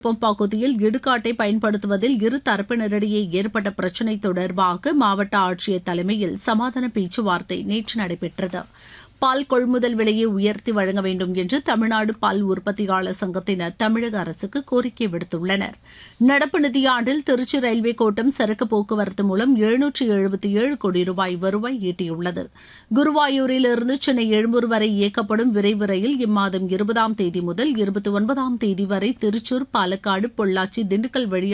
பகுதியில் இடுகாட்டை பயன்படுத்துவதில் இரு தரப்பினரிடையே ஏற்பட்ட பிரச்சினை தொடர்பாக மாவட்ட ஆட்சியர் தலைமையில் சமாதான பேச்சுவார்த்தை நேற்று நடைபெற்றது பால் கொள்முதல் விலையை உயர்த்தி வழங்க வேண்டும் என்று தமிழ்நாடு பால் உற்பத்தியாளர் சங்கத்தினர் தமிழக அரசுக்கு கோரிக்கை விடுத்துள்ளனர் நடப்பு நிதியாண்டில் திருச்சி ரயில்வே கோட்டம் சரக்கு போக்குவரத்து மூலம் எழுநூற்று எழுபத்தி ஏழு கோடி ரூபாய் வருவாய் ஈட்டியுள்ளது குருவாயூரிலிருந்து சென்னை எழும்பூர் வரை இயக்கப்படும் விரைவு ரயில் இம்மாதம் இருபதாம் தேதி முதல் இருபத்தி ஒன்பதாம் தேதி வரை திருச்சூர் பாலக்காடு பொள்ளாச்சி திண்டுக்கல் வழியாக